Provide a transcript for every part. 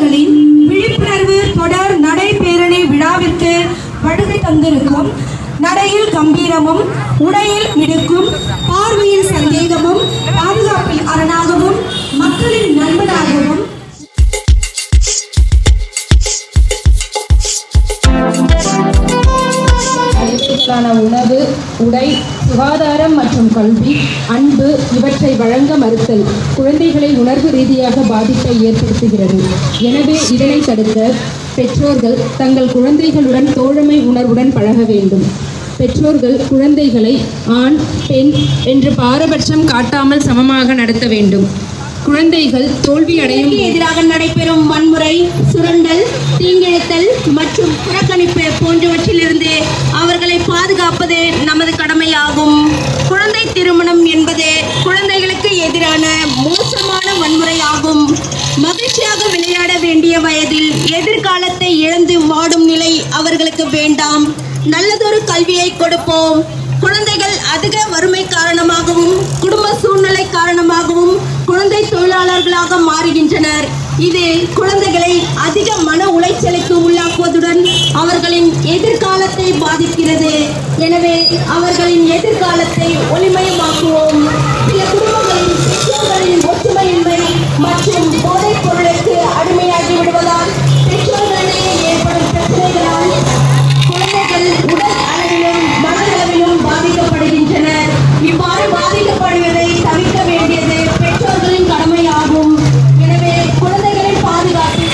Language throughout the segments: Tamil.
அவர்களின் விழிப்புணர்வு தொடர் நடை பேரணி விழாவிற்கு வருகை தந்திருக்கும் நடையில் கம்பீரமும் உடையில் மிடுக்கும் பார்வையில் சந்தேகமும் பாதுகாப்பில் அரணாகவும் மக்களின் நண்பனாகவும் அனைவருக்கான உணவு உடை சுகாதாரம் மற்றும் கல்வி அன்பு இவற்றை வழங்க மறுத்தல் குழந்தைகளை உணர்வு ரீதியாக பாதிப்பை ஏற்படுத்துகிறது எனவே இதனை தடுக்க பெற்றோர்கள் தங்கள் குழந்தைகளுடன் தோழமை உணர்வுடன் பழக வேண்டும் பெற்றோர்கள் குழந்தைகளை ஆண் பெண் என்று பாரபட்சம் காட்டாமல் சமமாக நடத்த வேண்டும் குழந்தைகள் தோல்வி அடையும் பெண்களுக்கு எதிராக நடைபெறும் வன்முறை சுரண்டல் தீங்கிழத்தல் மற்றும் புறக்கணிப்பு போன்றவற்றிலிருந்து அவர்களை பாதுகாப்பது நமது கடமையாகும் குழந்தை திருமணம் என்பது குழந்தைகளுக்கு எதிரான மோசமான வன்முறையாகும் மகிழ்ச்சியாக விளையாட வேண்டிய வயதில் எதிர்காலத்தை இழந்து வாடும் நிலை அவர்களுக்கு வேண்டாம் நல்லதொரு கல்வியை கொடுப்போம் குழந்தைகள் அதிக வறுமை காரணமாகவும் குடும்ப சூழ்நிலை காரணமாகவும் குழந்தை தொழிலாளர்களாக மாறுகின்றனர் இது குழந்தைகளை அதிக மன உளைச்சலுக்கு உள்ளாக்குவதுடன் அவர்களின் எதிர்காலத்தை பாதிக்கிறது எனவே அவர்களின் எதிர்காலத்தை ஒளிமயமாக்குவோம் சில குடும்பங்களின் பெற்றோர்களின் ஒற்றுமையின்மை மற்றும் போதைப் பொருளுக்கு அடிமையாகி விடுவதால் பெற்றோர்களிடையே ஏற்படும் பிரச்சனைகளால் குழந்தைகள் உடல் அளவிலும் மனதளவிலும் பாதிக்கப்படுகின்றனர் இவ்வாறு பாதிக்கப்படுவதை தவிர்க்க வேண்டியது பெற்றோர்களின் கடமையாகும் எனவே குழந்தைகளின் பாதுகாப்பில்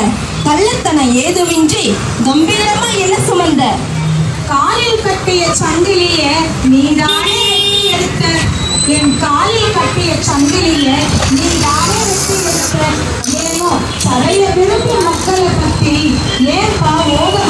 கள்ளத்தனம் ஏதுமின்றி கம்பீரமா என்ன சுமந்த காலில் கட்டிய சங்கிலிய நீதானே வெட்டி எடுத்த என் காலில் கட்டிய சங்கிலிய நீதானே வெட்டி எடுத்த ஏனோ தரைய விரும்பும் மக்களை பத்தி ஏன்பா ஓத